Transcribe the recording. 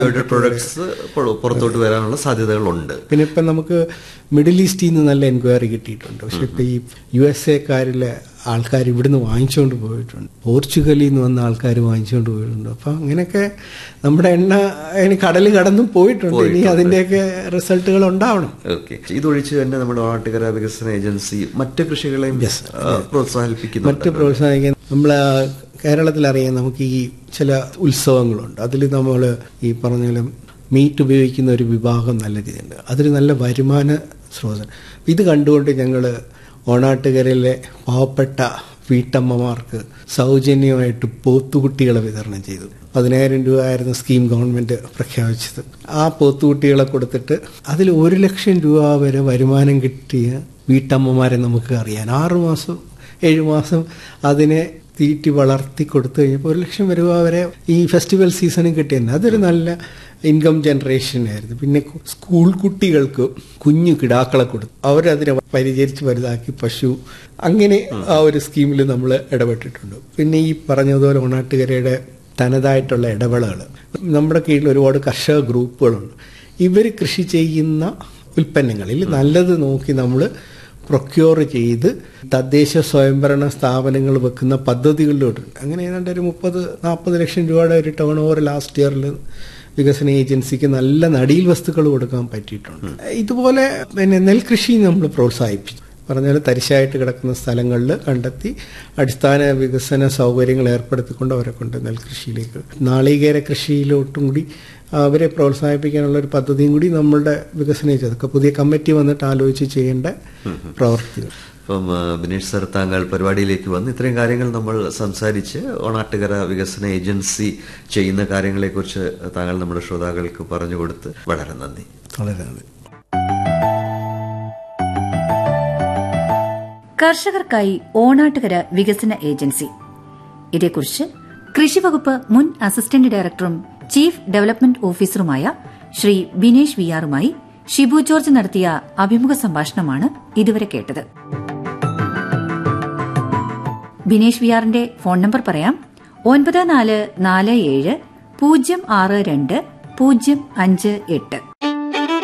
products പുറത്തോട്ട് വരാനുള്ള സാധ്യതകളുണ്ട് പിന്നെ ഇപ്പം നമുക്ക് മിഡിൽ ഈസ്റ്റിൽ നിന്ന് നല്ല എൻക്വയറി കിട്ടിയിട്ടുണ്ട് പക്ഷെ ഇപ്പം ഈ യു എസ് എക്കാരിലെ ആൾക്കാർ ഇവിടുന്ന് വാങ്ങിച്ചുകൊണ്ട് പോയിട്ടുണ്ട് പോർച്ചുഗലിൽ നിന്ന് വന്ന ആൾക്കാർ വാങ്ങിച്ചുകൊണ്ട് പോയിട്ടുണ്ട് അപ്പം അങ്ങനെയൊക്കെ നമ്മുടെ എണ്ണ അതിന് കടൽ കടന്നും പോയിട്ടുണ്ട് ഇനി അതിൻ്റെയൊക്കെ റിസൾട്ടുകൾ ഉണ്ടാവണം ഓക്കെ ഇതൊഴിച്ച് തന്നെ നമ്മുടെ നാട്ടുകര വികസന ഏജൻസി മറ്റ് കൃഷികളെയും ആ, പ്രോത്സാഹിപ്പിക്കുന്നു മറ്റ് പ്രോത്സാഹിക്കാൻ നമ്മൾ കേരളത്തിലറിയാം നമുക്ക് ഈ ചില ഉത്സവങ്ങളുണ്ട് അതിൽ നമ്മൾ ഈ പറഞ്ഞാലും മീറ്റ് ഉപയോഗിക്കുന്ന ഒരു വിഭാഗം നല്ല രീതിയുണ്ട് അതൊരു നല്ല വരുമാന സ്രോതസ് ഇത് കണ്ടുകൊണ്ട് ഞങ്ങൾ ഓണാട്ടുകരയിലെ പാവപ്പെട്ട വീട്ടമ്മമാർക്ക് സൗജന്യമായിട്ട് പോത്തുകുട്ടികളെ വിതരണം ചെയ്തു പതിനായിരം രൂപ ആയിരുന്നു സ്കീം ഗവൺമെന്റ് പ്രഖ്യാപിച്ചത് ആ പോത്തുകുട്ടികളെ കൊടുത്തിട്ട് അതിൽ ഒരു ലക്ഷം രൂപ വരെ വരുമാനം കിട്ടിയ വീട്ടമ്മമാരെ നമുക്ക് അറിയാൻ ആറു മാസം ഏഴു മാസം അതിനെ തീറ്റി വളർത്തി കൊടുത്തു കഴിഞ്ഞപ്പോൾ ഒരു ലക്ഷം രൂപ വരെ ഈ ഫെസ്റ്റിവൽ സീസണിൽ കിട്ടിയിരുന്നു അതൊരു നല്ല ഇൻകം ജനറേഷൻ ആയിരുന്നു പിന്നെ കു- സ്കൂൾ കുട്ടികൾക്ക് കുഞ്ഞു കിടാക്കളെ കൊടുത്തു അവരതിനെ പരിചരിച്ച് വലുതാക്കി പശു അങ്ങനെ ആ ഒരു സ്കീമിൽ നമ്മൾ ഇടപെട്ടിട്ടുണ്ട് പിന്നെ ഈ പറഞ്ഞതുപോലെ ഓണാട്ടുകരയുടെ തനതായിട്ടുള്ള ഇടവേളകൾ നമ്മുടെ കീഴിൽ ഒരുപാട് കർഷക ഗ്രൂപ്പുകളുണ്ട് ഇവർ കൃഷി ചെയ്യുന്ന ഉൽപ്പന്നങ്ങളിൽ നല്ലത് നോക്കി നമ്മൾ പ്രൊക്യൂർ ചെയ്ത് തദ്ദേശ സ്വയംഭരണ സ്ഥാപനങ്ങൾ വെക്കുന്ന പദ്ധതികളിലോട്ട് അങ്ങനെ ഏതാണ്ട് ഒരു മുപ്പത് നാൽപ്പത് ലക്ഷം രൂപയുടെ ഒരു ടേൺ ഓവർ ലാസ്റ്റ് ഇയറിൽ വികസന ഏജൻസിക്ക് നല്ല നടീൽ വസ്തുക്കൾ കൊടുക്കാൻ പറ്റിയിട്ടുണ്ട് ഇതുപോലെ പിന്നെ നെൽകൃഷി നമ്മൾ പ്രോത്സാഹിപ്പിച്ചു പറഞ്ഞാൽ തരിശായിട്ട് കിടക്കുന്ന സ്ഥലങ്ങളിൽ കണ്ടെത്തി അടിസ്ഥാന വികസന സൗകര്യങ്ങൾ ഏർപ്പെടുത്തിക്കൊണ്ട് അവരെ കൊണ്ട് നെൽകൃഷിയിലേക്ക് നാളികേര കൃഷിയിലോട്ടും കൂടി അവരെ പ്രോത്സാഹിപ്പിക്കാനുള്ള ഒരു പദ്ധതിയും കൂടി നമ്മളുടെ വികസന അതൊക്കെ പുതിയ കമ്മിറ്റി വന്നിട്ട് ആലോചിച്ച് ചെയ്യേണ്ട പ്രവർത്തികൾ അപ്പം ആ, ബിനീഷ് സർ താങ്കൾ പരിപാടിയിലേക്ക് വന്ന് ഇത്രയും കാര്യങ്ങൾ നമ്മൾ സംസാരിച്ച് ഓണാട്ടുകര വികസന ഏജൻസി ചെയ്യുന്ന കാര്യങ്ങളെക്കുറിച്ച് താങ്കൾ നമ്മുടെ ശ്രോതാക്കൾക്ക് പറഞ്ഞു കൊടുത്ത് വളരെ നന്ദി വളരെ നന്ദി കർഷകർക്കായി ഓണാട്ടുകര വികസന ഏജൻസി ഇതേക്കുറിച്ച് കൃഷിവകുപ്പ് മുൻ അസിസ്റ്റന്റ് ഡയറക്ടറും ചീഫ് ഡെവലപ്മെന്റ് ഓഫീസറുമായ ശ്രീ ബിനേഷ് വിയാറുമായി ഷിബു ജോർജ് നടത്തിയ അഭിമുഖ സംഭാഷണമാണ് ഇതുവരെ കേട്ടത് ബിനേഷ് വിയാറിന്റെ ഫോൺ നമ്പർ പറയാം ഒൻപത് നാല് നാല് ഏഴ് പൂജ്യം ആറ് രണ്ട് പൂജ്യം അഞ്ച് എട്ട്